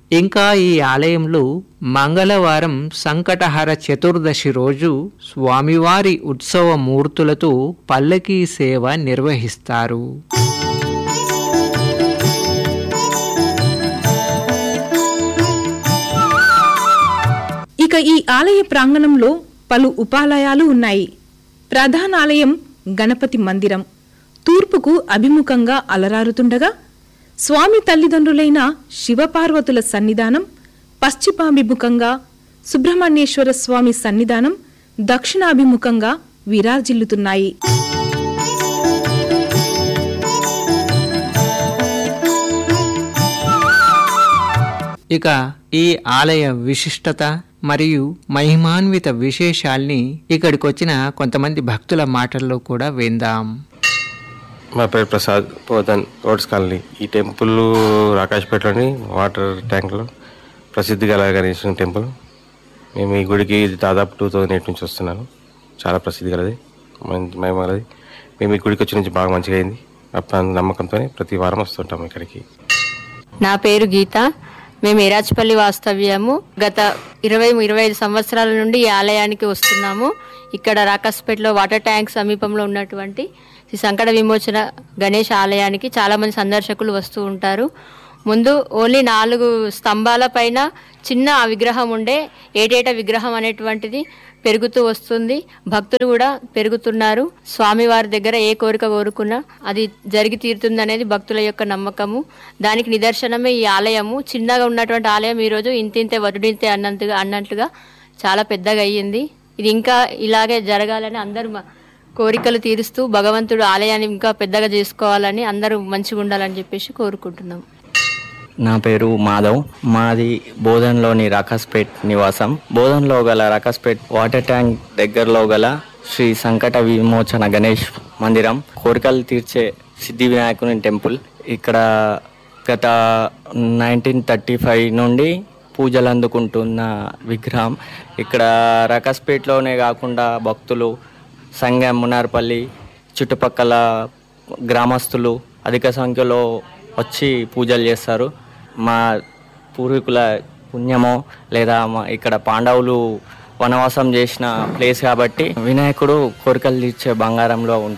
ఇంకా ఈ ఆలయంలో మంగళవారం సంకటహర చతుర్దశి రోజు స్వామివారి ఉత్సవ మూర్తులతో పల్లకీ సేవ నిర్వహిస్తారు ఇక ఈ ఆలయ ప్రాంగణంలో పలు ఉపాలయాలు ఉన్నాయి ప్రధాన ఆలయం గణపతి మందిరం తూర్పుకు అభిముఖంగా అలరారుతుండగా స్వామి తల్లిదండ్రులైన శివపార్వతుల సన్నిధానం పశ్చిమాభిముఖంగా సుబ్రహ్మణ్యేశ్వర స్వామి సన్నిధానం దక్షిణాభిముఖంగా విరాజిల్లుతున్నాయి ఇక ఈ ఆలయ విశిష్టత మరియు మహిమాన్విత విశేషాల్ని ఇక్కడికొచ్చిన కొంతమంది భక్తుల మాటల్లో కూడా విందాం మా పేరు ప్రసాద్ పోతన్ రోడ్స్ కాలనీ ఈ టెంపుల్ రాకాశపేటలోని వాటర్ ట్యాంక్లో ప్రసిద్ధి గల గణేశ్వరం టెంపుల్ మేము ఈ గుడికి దాదాపు టూ థౌజండ్ ఎయిట్ నుంచి వస్తున్నాను చాలా ప్రసిద్ధి గలది మంచి మహిమ గలది మేము ఈ గుడికి వచ్చి నుంచి బాగా మంచిగా అయింది అప్పుడు నమ్మకంతో ప్రతి వారం వస్తుంటాం ఇక్కడికి నా పేరు గీత మేము ఏరాజ్పల్లి వాస్తవ్యము గత ఇరవై ఇరవై ఐదు సంవత్సరాల నుండి ఈ ఆలయానికి వస్తున్నాము ఇక్కడ రాకస్పేటలో వాటర్ ట్యాంక్ సమీపంలో ఉన్నటువంటి శ్రీ సంకట విమోచన గణేష్ ఆలయానికి చాలా మంది సందర్శకులు వస్తూ ఉంటారు ముందు ఓన్లీ నాలుగు స్తంభాల పైన చిన్న ఆ విగ్రహం ఉండే ఏటేట విగ్రహం అనేటువంటిది పెరుగుతూ వస్తుంది భక్తులు కూడా పెరుగుతున్నారు స్వామివారి దగ్గర ఏ కోరిక కోరుకున్నా అది జరిగి తీరుతుంది అనేది భక్తుల యొక్క నమ్మకము దానికి నిదర్శనమే ఈ ఆలయము చిన్నగా ఉన్నటువంటి ఆలయం ఈరోజు ఇంతింతే వరుడింతే అన్నంతగా అన్నట్లుగా చాలా పెద్దగా అయ్యింది ఇది ఇంకా ఇలాగే జరగాలని అందరూ మ- కోరికలు తీరుస్తూ భగవంతుడు ఆలయాన్ని ఇంకా పెద్దగా చేసుకోవాలని అందరూ మంచిగా ఉండాలని చెప్పేసి కోరుకుంటున్నాం నా పేరు మాధవ్ మాది బోధన్లోని రాకాస్పేట్ నివాసం బోధన్లో గల రాకాస్పేట్ వాటర్ ట్యాంక్ దగ్గరలో గల శ్రీ సంకట విమోచన గణేష్ మందిరం కోరికలు తీర్చే సిద్ధి వినాయకుని టెంపుల్ ఇక్కడ గత నైన్టీన్ థర్టీ ఫైవ్ నుండి పూజలు అందుకుంటున్న విగ్రహం ఇక్కడ రాకాస్పేట్లోనే కాకుండా భక్తులు సంగం మునార్పల్లి చుట్టుపక్కల గ్రామస్తులు అధిక సంఖ్యలో వచ్చి పూజలు చేస్తారు మా పూర్వీకుల పుణ్యమో లేదా మా ఇక్కడ పాండవులు వనవాసం చేసిన ప్లేస్ కాబట్టి వినాయకుడు కోరికలు తీర్చే బంగారంలో ఉంటాడు